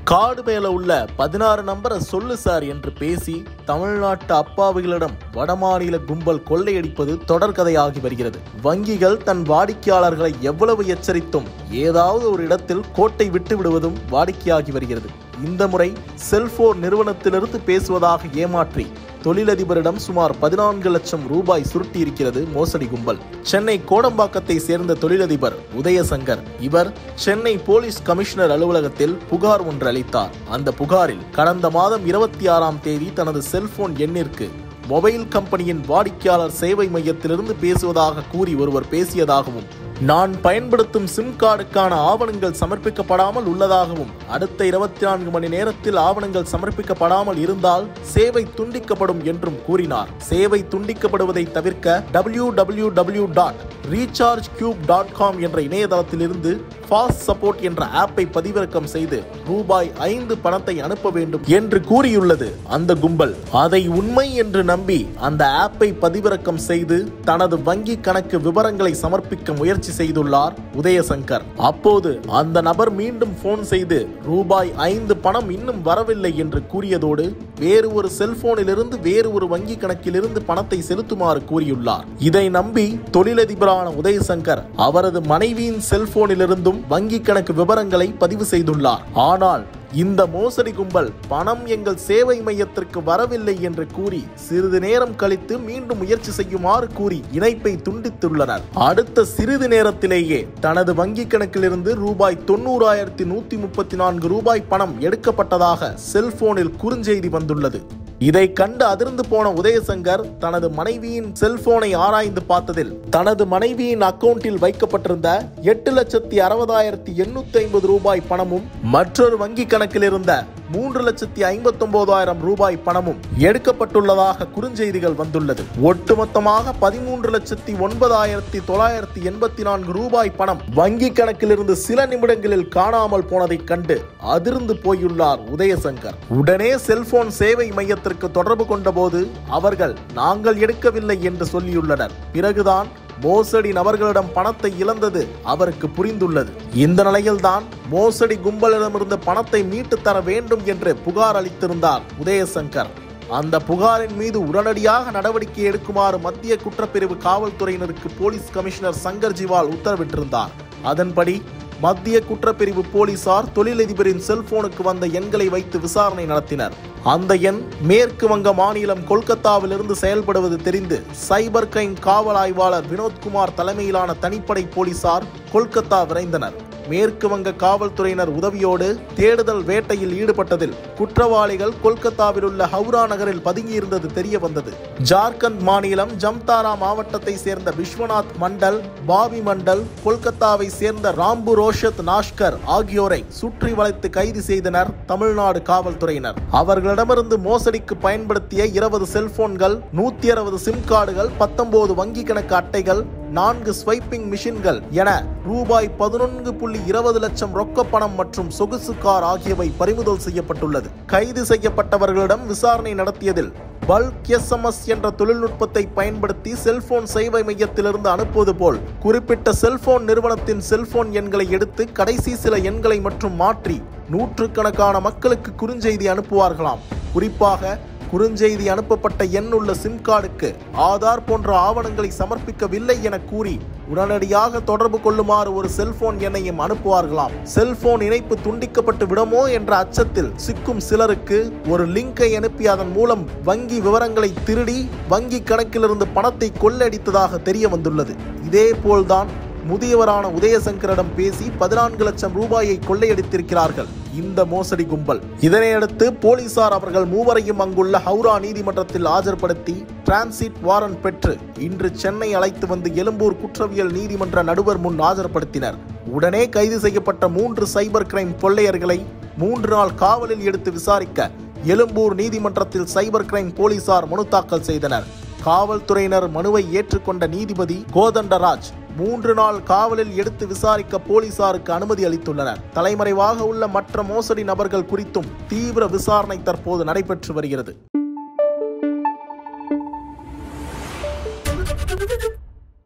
காடு மேல உள்ள பதினாறு நம்பரை சொல்லு சார் என்று பேசி தமிழ்நாட்டு அப்பாவிகளிடம் வடமாநில கும்பல் கொள்ளையடிப்பது தொடர்கதையாகி வருகிறது வங்கிகள் தன் வாடிக்கையாளர்களை எவ்வளவு எச்சரித்தும் ஏதாவது ஒரு இடத்தில் கோட்டை விட்டு விடுவதும் வாடிக்கையாகி வருகிறது இந்த முறை செல்போன் நிறுவனத்திலிருந்து பேசுவதாக ஏமாற்றி தொழிலதிபரிடம் சுமார் பதினான்கு லட்சம் ரூபாய் சுருட்டியிருக்கிறது மோசடி கும்பல் சென்னை கோடம்பாக்கத்தை சேர்ந்த தொழிலதிபர் உதயசங்கர் இவர் சென்னை போலீஸ் கமிஷனர் அலுவலகத்தில் புகார் ஒன்று அளித்தார் அந்த புகாரில் கடந்த மாதம் இருபத்தி ஆறாம் தேதி தனது செல்போன் எண்ணிற்கு மொபைல் கம்பெனியின் வாடிக்கையாளர் சேவை மையத்திலிருந்து பேசுவதாக கூறி ஒருவர் பேசியதாகவும் நான் பயன்படுத்தும் சிம் கார்டுக்கான ஆவணங்கள் சமர்ப்பிக்கப்படாமல் உள்ளதாகவும் அடுத்த இருபத்தி நான்கு மணி நேரத்தில் ஆவணங்கள் சமர்ப்பிக்கப்படாமல் இருந்தால் சேவை துண்டிக்கப்படும் என்றும் கூறினார் சேவை துண்டிக்கப்படுவதை தவிர்க்க W W W dot recharge cube dot com என்ற இணையதளத்திலிருந்து ஃபாஸ்ட் சப்போர்ட் என்ற ஆப்பை பதிவிறக்கம் செய்து ரூபாய் ஐந்து பணத்தை அனுப்ப வேண்டும் என்று கூறியுள்ளது அந்த கும்பல் அதை உண்மை என்று நம்பி அந்த ஆப்பை பதிவிறக்கம் செய்து தனது வங்கி கணக்கு விவரங்களை சமர்ப்பிக்க முயற்சி செய்துள்ளார் உதயசங்கர் அப்போது அந்த நபர் மீண்டும் போன் செய்து ரூபாய் ஐந்து பணம் இன்னும் வரவில்லை என்று கூறியதோடு வேறு ஒரு செல்போனிலிருந்து வேறு ஒரு வங்கி கணக்கிலிருந்து பணத்தை செலுத்துமாறு கூறியுள்ளார் இதை நம்பி தொழிலதிபரான உதயசங்கர் அவரது மனைவியின் செல்போனிலிருந்தும் வங்கி கணக்கு விவரங்களை பதிவு செய்துள்ளார் ஆனால் இந்த மோசடி கும்பல் பணம் எங்கள் சேவை மையத்திற்கு வரவில்லை என்று கூறி சிறிது நேரம் கழித்து மீண்டும் முயற்சி செய்யுமாறு கூறி இணைப்பை துண்டித்துள்ளனர் அடுத்த சிறிது நேரத்திலேயே தனது வங்கி கணக்கிலிருந்து ரூபாய் தொண்ணூறாயிரத்தி நூத்தி முப்பத்தி நான்கு ரூபாய் பணம் எடுக்கப்பட்டதாக செல்போனில் குறுஞ்செய்தி வந்துள்ளது இதை கண்டு அதிர்ந்து போன உதயசங்கர் தனது மனைவியின் செல்போனை ஆராய்ந்து பார்த்ததில் தனது மனைவியின் அக்கவுண்டில் வைக்கப்பட்டிருந்த எட்டு லட்சத்தி அறுபதாயிரத்தி எண்ணூத்தி ஐம்பது ரூபாய் பணமும் மற்றொரு வங்கி கணக்கில் இருந்த மூன்று லட்சத்தி ஐம்பத்தி ஒன்பதாயிரம் ரூபாய் பணமும் எடுக்கப்பட்டுள்ளதாக குறுஞ்செய்திகள் வந்துள்ளது ஒட்டுமொத்தமாக பதிமூன்று லட்சத்தி ஒன்பதாயிரத்தி தொள்ளாயிரத்தி எண்பத்தி நான்கு ரூபாய் பணம் வங்கி கணக்கிலிருந்து சில நிமிடங்களில் காணாமல் போனதைக் கண்டு அதிர்ந்து போயுள்ளார் உதயசங்கர் உடனே செல்போன் சேவை மையத்திற்கு தொடர்பு கொண்டபோது அவர்கள் நாங்கள் எடுக்கவில்லை என்று சொல்லியுள்ளனர் பிறகுதான் மோசடி நபர்களிடம் பணத்தை இழந்தது அவருக்கு புரிந்துள்ளது இந்த நிலையில்தான் மோசடி கும்பலிடமிருந்து பணத்தை மீட்டு தர வேண்டும் என்று புகார் அளித்திருந்தார் உதயசங்கர் அந்த புகாரின் மீது உடனடியாக நடவடிக்கை எடுக்குமாறு மத்திய குற்றப்பிரிவு காவல்துறையினருக்கு போலீஸ் கமிஷனர் சங்கர் ஜிவால் உத்தரவிட்டிருந்தார் அதன்படி மத்திய குற்றப்பிரிவு போலீசார் தொழிலதிபரின் செல்போனுக்கு வந்த எண்களை வைத்து விசாரணை நடத்தினர் அந்த எண் மேற்கு வங்க மாநிலம் கொல்கத்தாவிலிருந்து செயல்படுவது தெரிந்து சைபர் கிரைம் காவல் ஆய்வாளர் வினோத்குமார் தலைமையிலான தனிப்படை போலீசார் கொல்கத்தா விரைந்தனர் மேற்கு வங்க காவல்துறையினர் உதவியோடு தேடுதல் வேட்டையில் ஈடுபட்டதில் குற்றவாளிகள் கொல்கத்தாவில் உள்ள ஹவுரா நகரில் பதுங்கியிருந்தது தெரிய வந்தது ஜார்க்கண்ட் மாநிலம் ஜம்தாரா மாவட்டத்தை சேர்ந்த விஸ்வநாத் மண்டல் பாபி மண்டல் கொல்கத்தாவை சேர்ந்த ராம்பு ரோஷத் நாஷ்கர் ஆகியோரை சுற்றி வளைத்து கைது செய்தனர் தமிழ்நாடு காவல்துறையினர் அவர்களிடமிருந்து மோசடிக்கு பயன்படுத்திய இருபது செல்போன்கள் நூத்தி அறுபது சிம் கார்டுகள் பத்தொன்பது வங்கி கணக்கு அட்டைகள் நான்கு ஸ்வைப்பிங் மிஷின்கள் என ரூபாய் பதினொன்று புள்ளி இருபது லட்சம் ரொக்க பணம் மற்றும் சொகுசு கார் ஆகியவை பறிமுதல் செய்யப்பட்டுள்ளது கைது செய்யப்பட்டவர்களிடம் விசாரணை நடத்தியதில் பல்க் எஸ்எம்எஸ் என்ற தொழில்நுட்பத்தை பயன்படுத்தி செல்போன் சேவை மையத்திலிருந்து அனுப்புவது போல் குறிப்பிட்ட செல்போன் நிறுவனத்தின் செல்போன் எண்களை எடுத்து கடைசி சில எண்களை மட்டும் மாற்றி நூற்றுக்கணக்கான மக்களுக்கு குறுஞ்செய்தி அனுப்புவார்களாம் குறிப்பாக குறுஞ்செய்தி அனுப்பப்பட்ட எண் உள்ள சிம் கார்டுக்கு ஆதார் போன்ற ஆவணங்களை சமர்ப்பிக்கவில்லை என கூறி உடனடியாக தொடர்பு கொள்ளுமாறு ஒரு செல்போன் எண்ணையும் அனுப்புவார்களாம் செல்போன் இணைப்பு துண்டிக்கப்பட்டு விடுமோ என்ற அச்சத்தில் சிக்கும் சிலருக்கு ஒரு லிங்கை அனுப்பி அதன் மூலம் வங்கி விவரங்களை திருடி வங்கி கணக்கிலிருந்து பணத்தை கொள்ளடித்ததாக தெரிய வந்துள்ளது இதே போல்தான் முதியவரான உதயசங்கரிடம் பேசி பதினான்கு லட்சம் ரூபாயை கொள்ளையடித்திருக்கிறார்கள் இந்த மோசடி கும்பல் இதனையடுத்து போலீசார் அவர்கள் மூவரையும் அங்குள்ள ஹவுரா நீதிமன்றத்தில் ஆஜர்படுத்தி டிரான்சிட் வாரண்ட் பெற்று இன்று சென்னை அழைத்து வந்து எழும்பூர் குற்றவியல் நீதிமன்ற நடுவர் முன் ஆஜர்படுத்தினர் உடனே கைது செய்யப்பட்ட மூன்று சைபர் கிரைம் கொள்ளையர்களை மூன்று நாள் காவலில் எடுத்து விசாரிக்க எழும்பூர் நீதிமன்றத்தில் சைபர் கிரைம் போலீசார் மனு தாக்கல் செய்தனர் காவல்துறையினர் மனுவை ஏற்றுக்கொண்ட நீதிபதி கோதண்டராஜ் மூன்று நாள் காவலில் எடுத்து விசாரிக்க போலீசாருக்கு அனுமதி அளித்துள்ளனர் தலைமறைவாக உள்ள மற்ற மோசடி நபர்கள் குறித்தும் தீவிர விசாரணை தற்போது நடைபெற்று வருகிறது